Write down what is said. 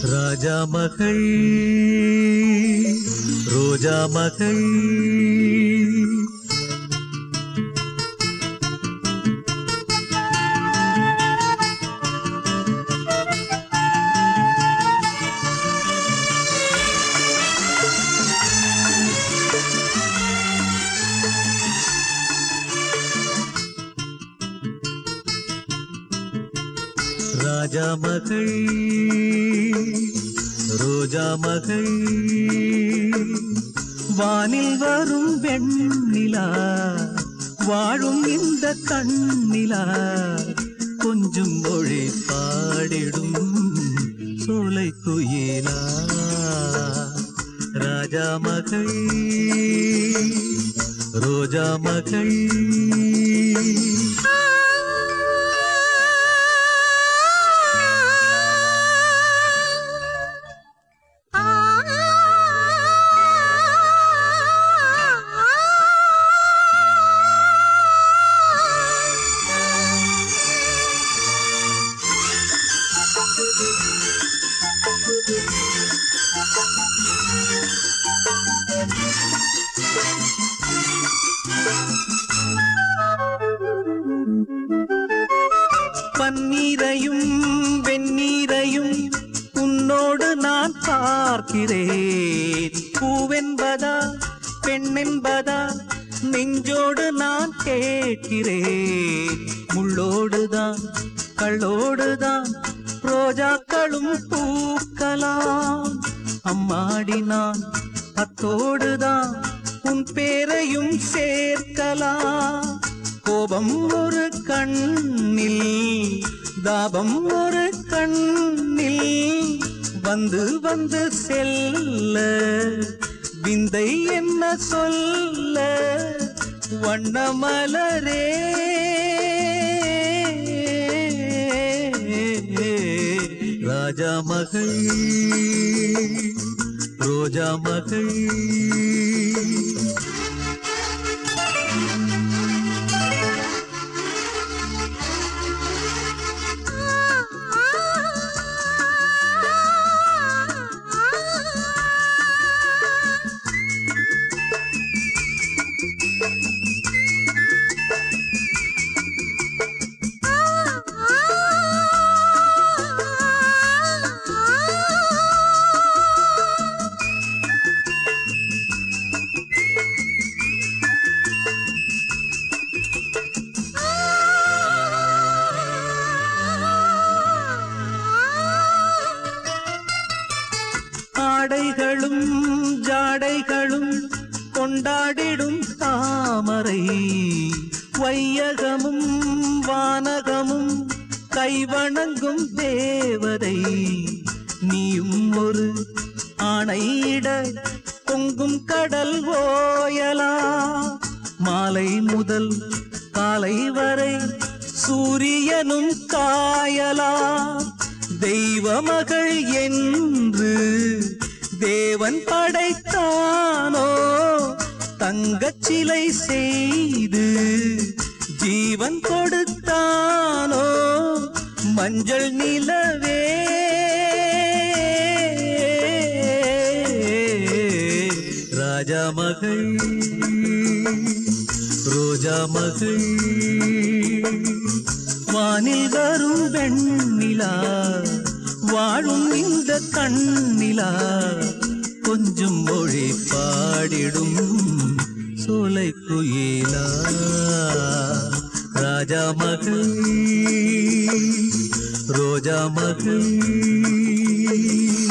ராஜா மகள் ரோஜா மகள் ராஜா மகள் ரோஜா மகள் வானில் வரும் வெண்ணிலா வாழும் இந்த கண்ணிலா கொஞ்சம் மொழி பாடிடும் சோலை குயிலா ராஜா மகள் ரோஜா மகள் பன்னீரையும் வெந்நீரையும் உன்னோடு நான் பார்க்கிறேன் பூவென்பதா பெண்ணென்பதா நெஞ்சோடு நான் கேட்கிறேன் முள்ளோடுதான் கள்ளோடுதான் ரோஜாக்களும் பூக்கலாம் அம்மாடி நான் அத்தோடுதான் உன் பேரையும் சேர்க்கலாம் கோபம் ஒரு கண்ணில் தாபம் ஒரு கண்ணில் வந்து வந்து செல்ல விந்தை என்ன சொல்ல வண்ணமலரே ராஜா மகள் ரோஜா மகள் ஆடைகளும் ஜாடைகளும் கொண்டாடிடும் தாமரை வையகமும் வானகமும் கைவணங்கும் தேவதை நீயும் ஒரு ஆணையிட பொங்கும் கடல் ஓயலா மாலை முதல் காலை வரை சூரியனும் காயலா தெய்வ மகள் என்று தேவன் படைத்தானோ தங்கச் சிலை செய்து ஜீவன் கொடுத்தானோ மஞ்சள் நிலவே ராஜா மகள் ரோஜா மகள் வானில் வரும் வெண்ணிலா வாழும் இந்த கண்ணிலா கொஞ்சம் மொழி பாடிடும் சோலை குயிலா ராஜா மகள் ரோஜா மகள்